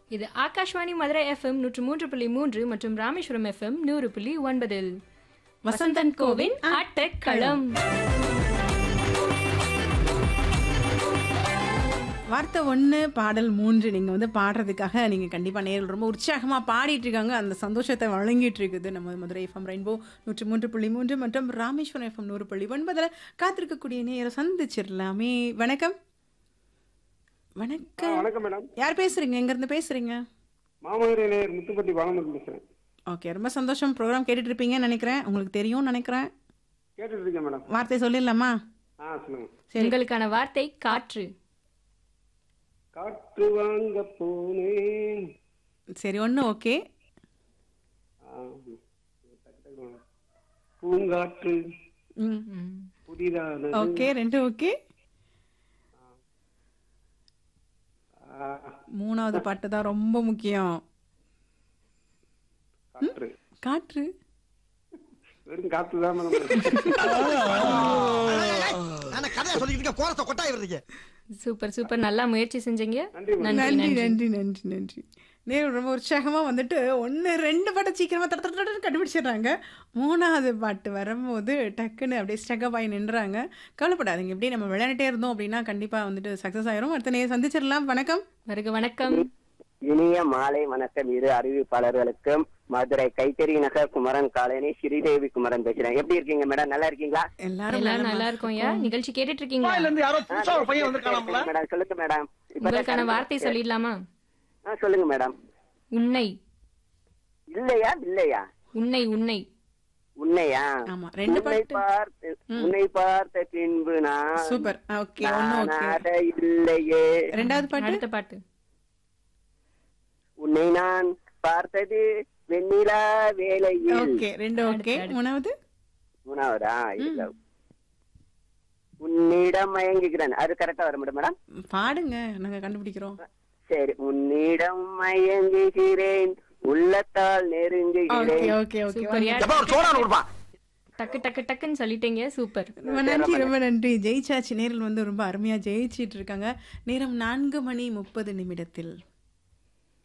இது ஆகாஷ்வாணி மதுரை எஃப்எம் நூற்று மூன்று புள்ளி மூன்று மற்றும் ராமேஸ்வரம் எஃப்எம் நூறு புள்ளி ஒன்பதில் வசந்தன் கோவின் ஆட்டக்களம் வார்த்தை ஒன்று பாடல் மூன்று நீங்கள் வந்து பாடுறதுக்காக நீங்கள் கண்டிப்பாக நேரில் ரொம்ப உற்சாகமாக பாடிட்டு இருக்காங்க அந்த சந்தோஷத்தை வழங்கிட்டு இருக்குது நம்ம மதுரை எஃப்எம் ரெயின்போ நூற்றி மூன்று புள்ளி மூன்று மற்றும் ராமேஸ்வரம் எஃப்எம் நூறு புள்ளி ஒன்பதில் காத்திருக்கக்கூடிய நேரம் சந்திச்சிடலாமே வணக்கம் ஆ, வணக்கம் வணக்கம் மேடம் யார் பேசுறீங்க எங்கேருந்து பேசுறீங்க மாமதுரை நேயர் முத்துப்பட்டி பாலமுருகன் பேசுறேன் ஓகே ரொம்ப சந்தோஷம் ப்ரோக்ராம் கேட்டுட்டு இருப்பீங்கன்னு நினைக்கிறேன் உங்களுக்கு தெரியும்னு நினைக்கிறேன் கேட்டுட்டு இருக்கேன் மேடம் வார்த்தை சொல்லிடலாமா ஆ சொல்லுங்க சரி உங்களுக்கான வார்த்தை காற்று காற்று வாங்க போனேன் சரி ஒன்று ஓகே ஆ, டக்கு டக்கு வாங்க. பூங்காற்று ம் ம். புதிதானது ஓகே ரெண்டு ஓகே ஆ, மூணாவது பாட்டு தான் ரொம்ப முக்கியம் காற்று காற்று வெறும் காற்று தான் மேடம் ஆனா கதையை சொல்லிக்கிட்டு இருக்க கோரத்தை கொட்டாய் வருதுங்க சூப்பர் சூப்பர் நல்லா முயற்சி செஞ்சீங்க நன்றி மேடம் நன்றி நன்றி நன்றி நன்றி நேரு ரொம்ப உற்சாகமா வந்துட்டு ஒன்று ரெண்டு பாட்டை சீக்கிரமா தட தட தடன்னு கண்டுபிடிச்சிடுறாங்க மூணாவது பாட்டு வரும்போது டக்குன்னு அப்படியே ஸ்டக்கப் ஆகி நின்றாங்க கவலைப்படாதீங்க இப்படி நம்ம விளையாண்டே இருந்தோம் அப்படின்னா கண்டிப்பா வந்துட்டு சக்ஸஸ் ஆயிரும் அடுத்த நேரம் சந்திச்சிடலாம் வணக்கம் வருக வணக்கம் இனிய மாலை வணக்கம் இரு அறிவிப்பாளர்களுக்கும் மதுரை கைத்தறி நகர் குமரன் காலனி ஸ்ரீதேவி குமரன் பேசுறேன் எப்படி இருக்கீங்க மேடம் நல்லா இருக்கீங்களா எல்லாரும் எல்லாரும் நலமா நல்லா இருக்கும் யா நிகழ்ச்சி கேட்டுட்டு இருக்கீங்களா இருந்து யாரோ புதுசா ஒரு பையன் வந்திருக்கானாம்ல மேடம் சொல்லுங்க மேடம் இப்பதான் உங்களுக்கான வார்த்தை சொல்லிடலாமா ஆ, சொல்லுங்க மேடம் உன்னை இல்லையா இல்லையா உன்னை உன்னை உன்னையா ஆமா ரெண்டு உன்னை பாட்டு பார்த்து உன்னை பார்த்த பின்பு நான் சூப்பர் ஓகே ஒன்று நான் ஓகே அட இல்லையே ரெண்டாவது பாட்டு அடுத்த பாட்டு உன்னை நான் பார்த்தது வெண்ணிலா வேலையில் ஓகே ரெண்டு ஓகே அடுத்து. மூணாவது மூணாவதா இல்ல உன்னிடம் மயங்குகிறேன் அது கரெக்டா வர முடியும் மேடம் பாடுங்க நாங்க கண்டுபிடிக்கிறோம் சரி உன்னிடம் மயங்குகிறேன் உள்ளத்தால் நெருங்குகிறேன் okay okay okay super yeah எப்ப ஒரு சோடான கொடுப்பா டக்கு டக்கு டக்குன்னு சொல்லிட்டீங்க சூப்பர் ரொம்ப நன்றி ரொம்ப நன்றி ஜெயிச்சாச்சு நேரில் வந்து ரொம்ப அருமையாக ஜெயிச்சிட்டு இருக்காங்க நேரம் நான்கு மணி முப்பது நிமிடத்தில்